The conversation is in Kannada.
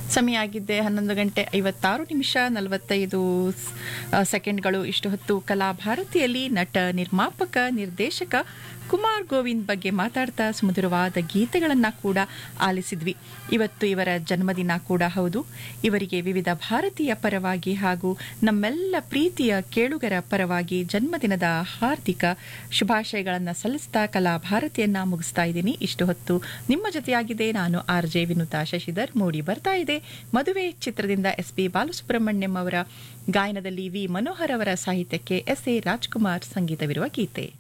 ಸಮಯ ಆಗಿದ್ದೆ ಹನ್ನೊಂದು ಗಂಟೆ ಐವತ್ತಾರು ನಿಮಿಷ ನಲವತ್ತೈದು ಸ್- ಆ, ಸೆಕೆಂಡ್ಗಳು ಇಷ್ಟು ಹೊತ್ತು ಕಲಾ ಭಾರತಿಯಲ್ಲಿ ನಟ ನಿರ್ಮಾಪಕ ನಿರ್ದೇಶಕ ಕುಮಾರ್ ಗೋವಿಂದ್ ಬಗ್ಗೆ ಮಾತಾಡ್ತಾ ಸುಮಧುರವಾದ ಗೀತೆಗಳನ್ನ ಕೂಡ ಆಲಿಸಿದ್ವಿ ಇವತ್ತು ಇವರ ಜನ್ಮದಿನ ಕೂಡ ಹೌದು ಇವರಿಗೆ ವಿವಿಧ ಭಾರತೀಯ ಪರವಾಗಿ ಹಾಗೂ ನಮ್ಮೆಲ್ಲ ಪ್ರೀತಿಯ ಕೇಳುಗರ ಪರವಾಗಿ ಜನ್ಮದಿನದ ಹಾರ್ದಿಕ ಶುಭಾಶಯಗಳನ್ನು ಸಲ್ಲಿಸ್ತಾ ಕಲಾ ಭಾರತಿಯನ್ನ ಮುಗಿಸ್ತಾ ಇದ್ದೀನಿ ಇಷ್ಟು ಹೊತ್ತು ನಿಮ್ಮ ಜೊತೆಯಾಗಿದೆ ನಾನು ಆರ್ ಜೆ ವಿನುತಾ ಶಶಿಧರ್ ಮೂಡಿ ಬರ್ತಾ ಇದೆ ಮದುವೆ ಚಿತ್ರದಿಂದ ಎಸ್ ಪಿ ಬಾಲಸುಬ್ರಹ್ಮಣ್ಯಂ ಅವರ ಗಾಯನದಲ್ಲಿ ವಿ ಮನೋಹರ್ ಅವರ ಸಾಹಿತ್ಯಕ್ಕೆ ಎಸ್ ಎ ರಾಜ್ಕುಮಾರ್ ಸಂಗೀತವಿರುವ ಗೀತೆ